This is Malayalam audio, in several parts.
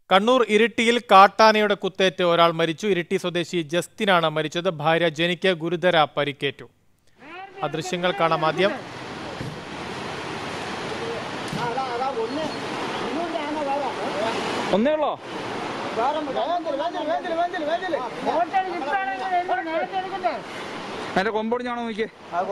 കണ്ണൂർ ഇരിട്ടിയിൽ കാട്ടാനയുടെ കുത്തേറ്റ് ഒരാൾ മരിച്ചു ഇരിട്ടി സ്വദേശി ജസ്റ്റിനാണ് മരിച്ചത് ഭാര്യ ജനിക്ക് ഗുരുതര പരിക്കേറ്റു ആ ദൃശ്യങ്ങൾ കാണാം ആദ്യം ഒന്നേ ഉള്ളോ അതിന്റെ കൊമ്പൊടിഞ്ഞാണോ നോക്കിയേ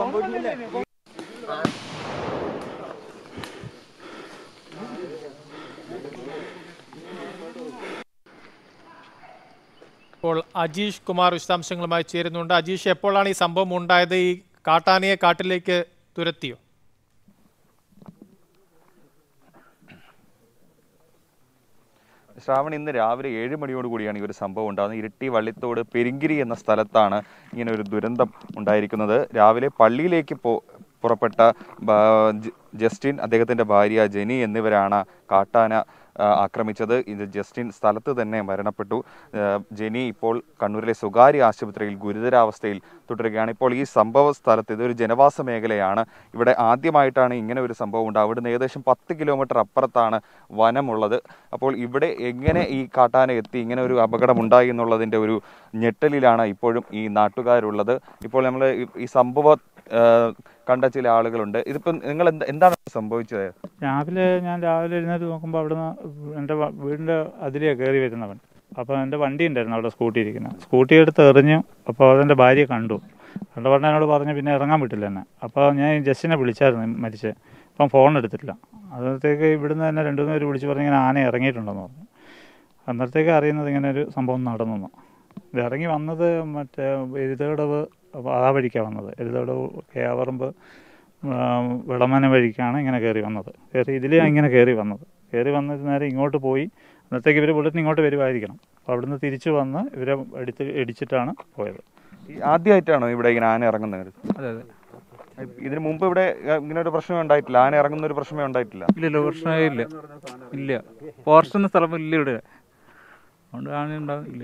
ഇപ്പോൾ അജീഷ് കുമാർ വിശദാംശങ്ങളുമായി ചേരുന്നുണ്ട് അജീഷ് എപ്പോഴാണ് ഈ സംഭവം ഉണ്ടായത് ഈ കാട്ടാനയെ കാട്ടിലേക്ക് തുരത്തിയോ ശ്രാവൺ ഇന്ന് രാവിലെ ഏഴ് മണിയോട് കൂടിയാണ് ഈ ഒരു സംഭവം ഉണ്ടാകുന്നത് ഇരിട്ടി വള്ളിത്തോട് പെരിങ്കിരി എന്ന സ്ഥലത്താണ് ഇങ്ങനെ ഒരു ദുരന്തം ഉണ്ടായിരിക്കുന്നത് രാവിലെ പള്ളിയിലേക്ക് പോ പുറപ്പെട്ട ബ- ജ- ജസ്റ്റിൻ അദ്ദേഹത്തിന്റെ ഭാര്യ ജെനി എന്നിവരാണ് കാട്ടാന ആ, ആക്രമിച്ചത് ഇത് ജസ്റ്റിൻ സ്ഥലത്ത് തന്നെ മരണപ്പെട്ടു ആ, ജെനി ഇപ്പോൾ കണ്ണൂരിലെ സ്വകാര്യ ആശുപത്രിയിൽ ഗുരുതരാവസ്ഥയിൽ തുടരുകയാണ് ഇപ്പോൾ ഈ സംഭവ സ്ഥലത്ത് ഇതൊരു ജനവാസ മേഖലയാണ് ഇവിടെ ആദ്യമായിട്ടാണ് ഇങ്ങനെ ഒരു സംഭവം ഉണ്ടാകുന്നത് ഇവിടുന്ന് ഏകദേശം പത്ത് കിലോമീറ്റർ അപ്പുറത്താണ് വനമുള്ളത് അപ്പോൾ ഇവിടെ എങ്ങനെ ഈ കാട്ടാന എത്തി ഇങ്ങനെ ഒരു അപകടം ഉണ്ടായി എന്നുള്ളതിന്റെ ഒരു ഞെട്ടലിലാണ് ഇപ്പോഴും ഈ നാട്ടുകാരുള്ളത് ഇപ്പോൾ നമ്മൾ ഈ സംഭവം ആ, കണ്ട ചില ആളുകളുണ്ട് ഇതിപ്പം നിങ്ങൾ എന്ത് എന്താണ് സംഭവിച്ചത് രാവിലെ ഞാൻ രാവിലെ എഴുന്നേറ്റ് നോക്കുമ്പോൾ അവിടുന്ന് എൻ്റെ വ- വീടിൻ്റെ അതിലേ കയറി വരുന്നവൻ അപ്പോൾ എൻ്റെ വണ്ടി ഉണ്ടായിരുന്നു അവിടെ സ്കൂട്ടി ഇരിക്കുന്നത് സ്കൂട്ടി എടുത്ത് എറിഞ്ഞു അപ്പോൾ അതെൻ്റെ ഭാര്യയെ കണ്ടു കണ്ട പറഞ്ഞ എന്നോട് പറഞ്ഞു പിന്നെ ഇറങ്ങാൻ പറ്റില്ല എന്നെ അപ്പോൾ ഞാൻ ഈ ജസ്റ്റിനെ വിളിച്ചായിരുന്നു മരിച്ചത് അപ്പം ഫോൺ എടുത്തിട്ടില്ല അന്നത്തേക്ക് ഇവിടുന്ന് തന്നെ രണ്ടു മൂന്ന് പേര് വിളിച്ച് പറഞ്ഞ് ഇങ്ങനെ ആന ഇറങ്ങിയിട്ടുണ്ടെന്ന് പറഞ്ഞു അന്നേരത്തേക്ക് അറിയുന്നത് ഇങ്ങനെ ഒരു സംഭവം നടന്നു ഇത് ഇറങ്ങി വന്നത് മറ്റേ എരുതകടവ് ആ വഴിക്കാണ് വന്നത് എരുതകടവ് കേവറമ്പ് വിളമന വഴിക്കാണ് ഇങ്ങനെ കയറി വന്നത് കയറി ഇതിലാണ് ഇങ്ങനെ കയറി വന്നത് കയറി വന്നിട്ട് നേരെ ഇങ്ങോട്ട് പോയി അന്നത്തേക്ക് ഇവർ ബുള്ളറ്റിന് ഇങ്ങോട്ട് വരുമായിരിക്കണം അപ്പോൾ അവിടുന്ന് തിരിച്ചു വന്ന് ഇവരെ എടുത്ത് ഇടിച്ചിട്ടാണ് പോയത് ഈ ആദ്യമായിട്ടാണോ ഇവിടെ ഇങ്ങനെ ആന ഇറങ്ങുന്നത് അതെ അതെ ഇതിനു മുമ്പ് ഇവിടെ ആ, ഇങ്ങനെ ഒരു പ്രശ്നം ഉണ്ടായിട്ടില്ല ആന ഇറങ്ങുന്ന ഒരു പ്രശ്നമേ ഉണ്ടായിട്ടില്ല ഇല്ലല്ലോ പ്രശ്നമേ ഇല്ല ഇല്ല ഫോറസ്റ്റ് എന്ന സ്ഥലം ഇല്ല ഇവിടെ അതുകൊണ്ട് ആന ഉണ്ടാവും ഇല്ല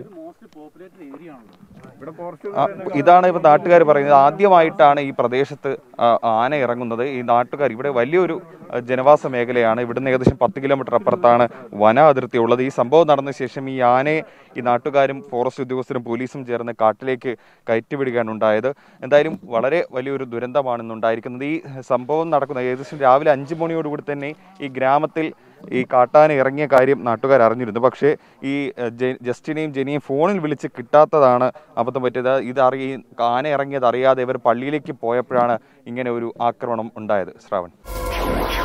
ആ, ഇതാണ് ഇപ്പൊ നാട്ടുകാർ പറയുന്നത് ആദ്യമായിട്ടാണ് ഈ പ്രദേശത്ത് ആ, ആന ഇറങ്ങുന്നത് ഈ നാട്ടുകാർ ഇവിടെ വലിയൊരു ആ, ജനവാസ മേഖലയാണ് ഇവിടുന്ന് ഏകദേശം പത്ത് കിലോമീറ്റർ അപ്പുറത്താണ് വന അതിർത്തി ഉള്ളത് ഈ സംഭവം നടന്ന ശേഷം ഈ ആനയെ ഈ നാട്ടുകാരും ഫോറസ്റ്റ് ഉദ്യോഗസ്ഥരും പോലീസും ചേർന്ന് കാട്ടിലേക്ക് കയറ്റിവിടുകയാണ് ഉണ്ടായത് എന്തായാലും വളരെ വലിയൊരു ദുരന്തമാണ് ഇന്നുണ്ടായിരിക്കുന്നത് ഈ സംഭവം നടക്കുന്നത് ഏകദേശം രാവിലെ അഞ്ച് മണിയോടുകൂടി തന്നെ ഈ ഗ്രാമത്തിൽ ഈ കാട്ടാന ഇറങ്ങിയ കാര്യം നാട്ടുകാർ അറിഞ്ഞിരുന്നു പക്ഷേ ഈ എഹ്, ജെ- ജസ്റ്റിനെയും ജെനിയും ഫോണിൽ വിളിച്ച് കിട്ടാത്തതാണ് അബദ്ധം പറ്റിയത് ഇത് അറിയ ആന ഇറങ്ങിയത് അറിയാതെ ഇവർ പള്ളിയിലേക്ക് പോയപ്പോഴാണ് ഇങ്ങനെ ഒരു ആക്രമണം ഉണ്ടായത് ശ്രാവൺ